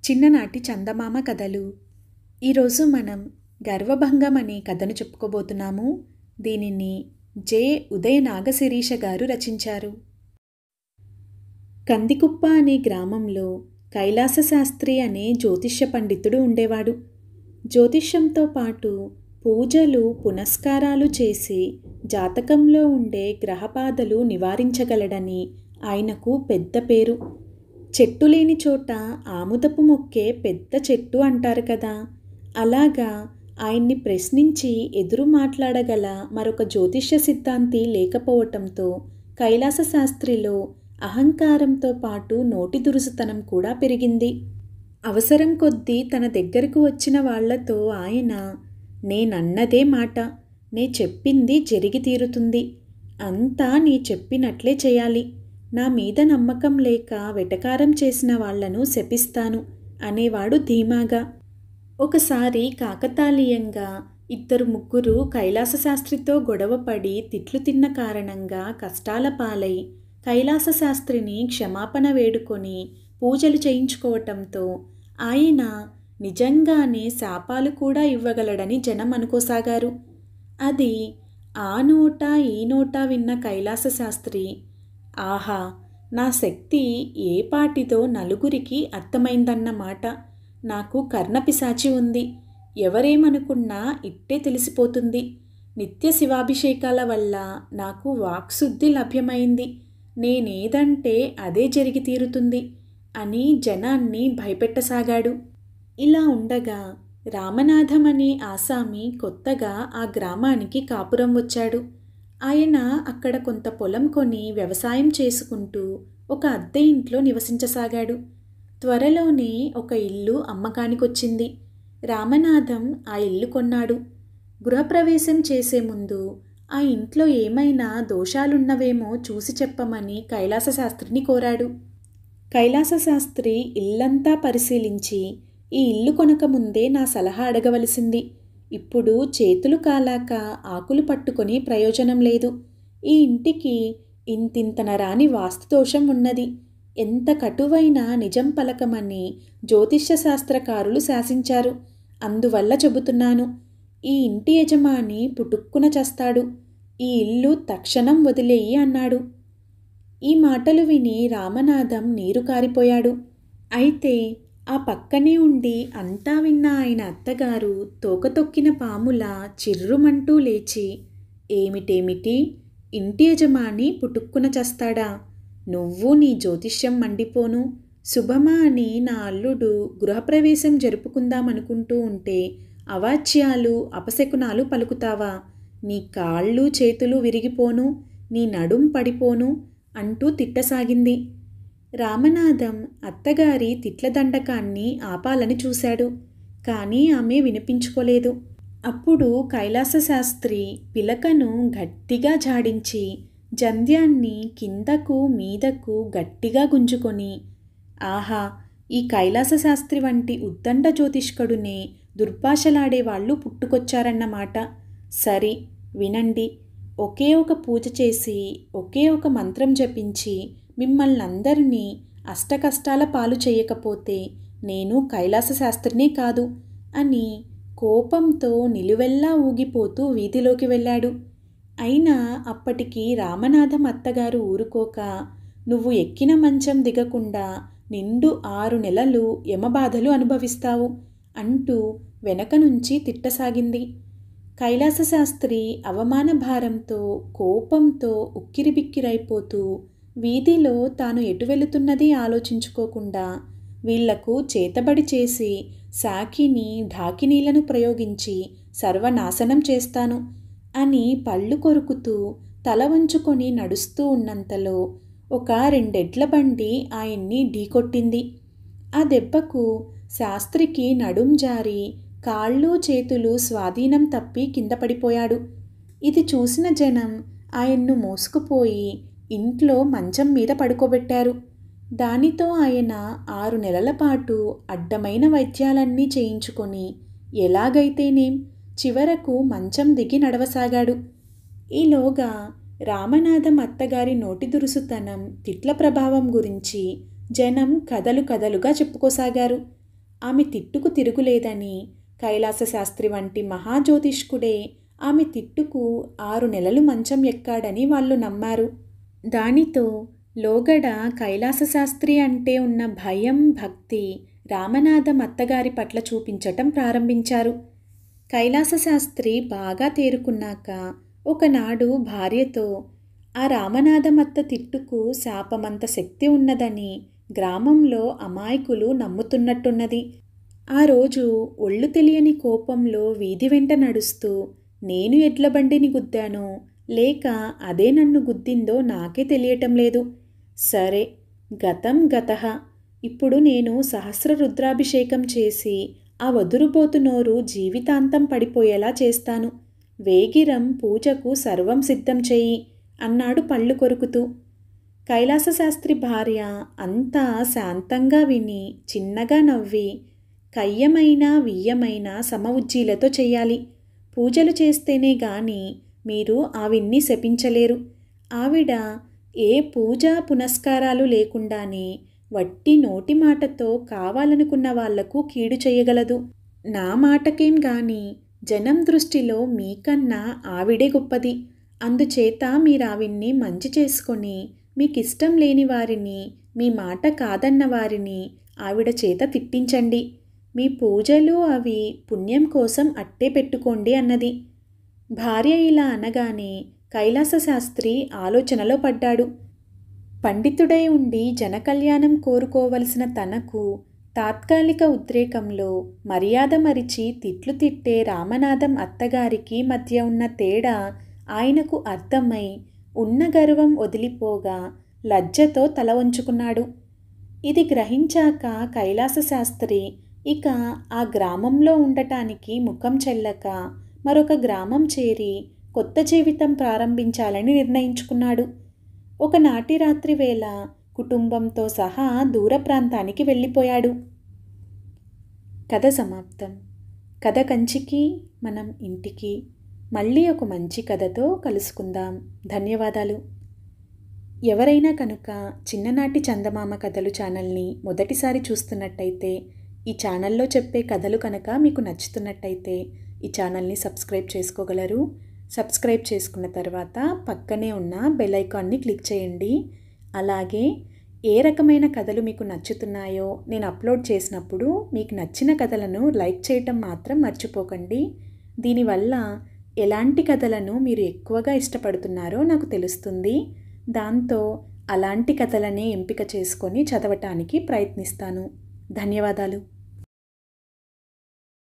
చిన్ననాటి చందమామ కథలు ఈరోజు మనం గర్వభంగం అనే కథను చెప్పుకోబోతున్నాము దీనిని జె ఉదయ నాగశిరీష గారు రచించారు కందికుప్ప అనే గ్రామంలో కైలాస శాస్త్రి అనే జ్యోతిష్య పండితుడు ఉండేవాడు జ్యోతిష్యంతో పాటు పూజలు పునస్కారాలు చేసి జాతకంలో ఉండే గ్రహబాధలు నివారించగలడని ఆయనకు పెద్ద పేరు చెట్టు లేని చోట ఆముదపు మొక్కే పెద్ద చెట్టు అంటారు కదా అలాగా ఆయన్ని ప్రశ్నించి ఎదురు మాట్లాడగల మరొక జ్యోతిష్య సిద్ధాంతి లేకపోవటంతో కైలాస శాస్త్రిలో అహంకారంతో పాటు నోటి దురుసుతనం కూడా పెరిగింది అవసరం కొద్దీ తన దగ్గరకు వచ్చిన వాళ్లతో ఆయన నేనన్నదే మాట నే చెప్పింది జరిగి తీరుతుంది అంతా నీ చెప్పినట్లే చేయాలి నా మీద నమ్మకం లేక వెటకారం చేసిన వాళ్లను శపిస్తాను అనేవాడు ధీమాగా ఒకసారి కాకతాళీయంగా ఇద్దరు ముగ్గురు కైలాస శాస్త్రితో గొడవపడి తిట్లు తిన్న కారణంగా కష్టాల పాలై కైలాస శాస్త్రిని క్షమాపణ వేడుకొని పూజలు చేయించుకోవటంతో ఆయన నిజంగానే శాపాలు కూడా ఇవ్వగలడని జనం అనుకోసాగారు అది ఆ నోట ఈ నోట విన్న కైలాస శాస్త్రి ఆహా నా శక్తి ఏ పాటిదో నలుగురికి అర్థమైందన్నమాట నాకు కర్ణపిశాచి ఉంది ఎవరేమనుకున్నా ఇట్టే తెలిసిపోతుంది నిత్య శివాభిషేకాల వల్ల నాకు వాక్శుద్ధి లభ్యమైంది నేనేదంటే అదే జరిగి తీరుతుంది అని జనాన్ని భయపెట్టసాగాడు ఇలా ఉండగా రామనాథం అనే ఆసామి కొత్తగా ఆ గ్రామానికి కాపురం వచ్చాడు ఆయన అక్కడ కొంత పొలం కొని వ్యవసాయం చేసుకుంటూ ఒక అద్దె ఇంట్లో నివసించసాగాడు త్వరలోనే ఒక ఇల్లు అమ్మకానికొచ్చింది రామనాథం ఆ ఇల్లు కొన్నాడు గృహప్రవేశం చేసే ముందు ఆ ఇంట్లో ఏమైనా దోషాలున్నవేమో చూసి చెప్పమని కైలాస శాస్త్రిని కోరాడు కైలాస శాస్త్రి ఇల్లంతా పరిశీలించి ఈ ఇల్లు కొనకముందే నా సలహా అడగవలసింది ఇప్పుడు చేతులు కాలాక ఆకులు పట్టుకొని ప్రయోజనం లేదు ఈ ఇంటికి ఇంతింతన రాని వాస్తుదోషం ఉన్నది ఎంత కటువైన నిజం పలకమని జ్యోతిష్య శాస్త్రకారులు శాసించారు అందువల్ల చెబుతున్నాను ఈ ఇంటి యజమాని పుటుక్కున చస్తాడు ఈ ఇల్లు తక్షణం వదిలేయి అన్నాడు ఈ మాటలు విని రామనాథం నీరు కారిపోయాడు అయితే ఆ పక్కనే ఉండి అంతా విన్న ఆయన అత్తగారు తోకతొక్కిన పాములా చిర్రుమంటూ లేచి ఏమిటేమిటి ఇంటి యజమాని పుటుక్కున చస్తాడా నువ్వు నీ జ్యోతిష్యం మండిపోను శుభమా అని నా అల్లుడు గృహప్రవేశం జరుపుకుందామనుకుంటూ ఉంటే అవాచ్యాలు అపశకునాలు పలుకుతావా నీ కాళ్ళు చేతులు విరిగిపోను నీ నడుం పడిపోను అంటూ తిట్టసాగింది రామనాథం అత్తగారి తిట్ల దండకాన్ని ఆపాలని చూశాడు కానీ ఆమె వినిపించుకోలేదు అప్పుడు కైలాస శాస్త్రి పిలకను గట్టిగా జాడించి జంధ్యాన్ని కిందకు మీదకు గట్టిగా గుంజుకొని ఆహా ఈ కైలాస శాస్త్రి వంటి ఉద్దండ జ్యోతిష్కుడునే దుర్భాషలాడే వాళ్ళు పుట్టుకొచ్చారన్నమాట సరి వినండి ఒకే ఒక పూజ చేసి ఒకే ఒక మంత్రం జపించి మిమ్మల్ని అందరినీ అష్టకష్టాల పాలు చేయకపోతే నేను కైలాస శాస్త్రినే కాదు అని కోపంతో నిలువెల్లా ఊగిపోతూ వీధిలోకి వెళ్ళాడు అయినా అప్పటికి రామనాథం అత్తగారు ఊరుకోక నువ్వు ఎక్కిన మంచం దిగకుండా నిండు ఆరు నెలలు యమబాధలు అనుభవిస్తావు అంటూ వెనక నుంచి తిట్టసాగింది కైలాస శాస్త్రి అవమాన భారంతో కోపంతో ఉక్కిరిబిక్కిరైపోతూ వీధిలో తాను ఎటు వెళుతున్నది ఆలోచించుకోకుండా వీళ్లకు చేతబడి చేసి సాకిని ఢాకినీలను ప్రయోగించి సర్వనాశనం చేస్తాను అని పళ్ళు కొరుకుతూ తల వంచుకొని నడుస్తూ ఉన్నంతలో ఒక రెండెడ్ల బండి ఆయన్ని ఢీకొట్టింది ఆ దెబ్బకు శాస్త్రికి నడుం జారి కాళ్ళు చేతులు స్వాధీనం తప్పి కింద పడిపోయాడు ఇది చూసిన జనం ఆయన్ను మోసుకుపోయి ఇంట్లో మంచం మీద పడుకోబెట్టారు దానితో ఆయన ఆరు నెలల పాటు అడ్డమైన వైద్యాలన్నీ చేయించుకొని ఎలాగైతేనేం చివరకు మంచం దిగి నడవసాగాడు ఈలోగా రామనాథం అత్తగారి నోటి దురుసుతనం తిట్ల ప్రభావం గురించి జనం కథలు కథలుగా చెప్పుకోసాగారు ఆమె తిట్టుకు తిరుగులేదని కైలాస శాస్త్రి వంటి మహాజ్యోతిష్కుడే ఆమె తిట్టుకు ఆరు నెలలు మంచం ఎక్కాడని వాళ్ళు నమ్మారు దానితో లోగడ కైలాస శాస్త్రి అంటే ఉన్న భయం భక్తి రామనాథం అత్తగారి పట్ల చూపించటం ప్రారంభించారు కైలాస శాస్త్రి బాగా తేరుకున్నాక ఒకనాడు భార్యతో ఆ రామనాథమత్త తిట్టుకు శాపమంత శక్తి ఉన్నదని గ్రామంలో అమాయకులు నమ్ముతున్నట్టున్నది ఆ రోజు ఒళ్ళు తెలియని కోపంలో వీధి వెంట నడుస్తూ నేను ఎడ్ల బండిని గుద్దానో లేక అదే నన్ను గుద్దిందో నాకే తెలియటం లేదు సరే గతం గతః ఇప్పుడు నేను సహస్ర రుద్రాభిషేకం చేసి ఆ వదురుబోతు నోరు జీవితాంతం పడిపోయేలా చేస్తాను వేగిరం పూజకు సర్వం సిద్ధం చెయ్యి అన్నాడు పళ్ళు కొరుకుతూ కైలాసశాస్త్రి భార్య అంతా శాంతంగా విని చిన్నగా నవ్వి కయ్యమైన వియ్యమైన సమఉజ్జీలతో చెయ్యాలి పూజలు చేస్తేనే గాని మీరు ఆవిడ్ని శపించలేరు ఆవిడ ఏ పూజా పునస్కారాలు లేకుండానే వట్టి నోటి మాటతో కావాలనుకున్న వాళ్లకు కీడు చేయగలదు నా మాటకేం గాని జనం దృష్టిలో మీకన్నా ఆవిడే గొప్పది అందుచేత మీరావిడ్ని మంచి చేసుకొని మీకిష్టం లేని వారిని మీ మాట కాదన్న వారిని ఆవిడ చేత తిట్టించండి మీ పూజలు అవి పుణ్యం కోసం అట్టే పెట్టుకోండి అన్నది భార్య ఇలా అనగానే కైలాస శాస్త్రి ఆలోచనలో పడ్డాడు పండితుడై ఉండి జనకల్యాణం కోరుకోవలసిన తనకు తాత్కాలిక ఉద్రేకంలో మర్యాద మరిచి తిట్లు తిట్టే రామనాథం అత్తగారికి మధ్య ఉన్న తేడా ఆయనకు అర్థమై ఉన్న గర్వం వదిలిపోగా లజ్జతో తల వంచుకున్నాడు ఇది గ్రహించాక కైలాస శాస్త్రి ఇక ఆ గ్రామంలో ఉండటానికి ముఖం చెల్లక మరొక గ్రామం చేరి కొత్త జీవితం ప్రారంభించాలని నిర్ణయించుకున్నాడు ఒకనాటి రాత్రి వేళ కుటుంబంతో సహా దూర ప్రాంతానికి వెళ్ళిపోయాడు కథ సమాప్తం కథ కంచికి మనం ఇంటికి మళ్ళీ ఒక మంచి కథతో కలుసుకుందాం ధన్యవాదాలు ఎవరైనా కనుక చిన్ననాటి చందమామ కథలు ఛానల్ని మొదటిసారి చూస్తున్నట్టయితే ఈ ఛానల్లో చెప్పే కథలు కనుక మీకు నచ్చుతున్నట్టయితే ఈ ఛానల్ని సబ్స్క్రైబ్ చేసుకోగలరు సబ్స్క్రైబ్ చేసుకున్న తర్వాత పక్కనే ఉన్న బెల్ ఐకాన్ని క్లిక్ చేయండి అలాగే ఏ రకమైన కథలు మీకు నచ్చుతున్నాయో నేను అప్లోడ్ చేసినప్పుడు మీకు నచ్చిన కథలను లైక్ చేయటం మాత్రం మర్చిపోకండి దీనివల్ల ఎలాంటి కథలను మీరు ఎక్కువగా ఇష్టపడుతున్నారో నాకు తెలుస్తుంది దాంతో అలాంటి కథలనే ఎంపిక చేసుకొని చదవటానికి ప్రయత్నిస్తాను ధన్యవాదాలు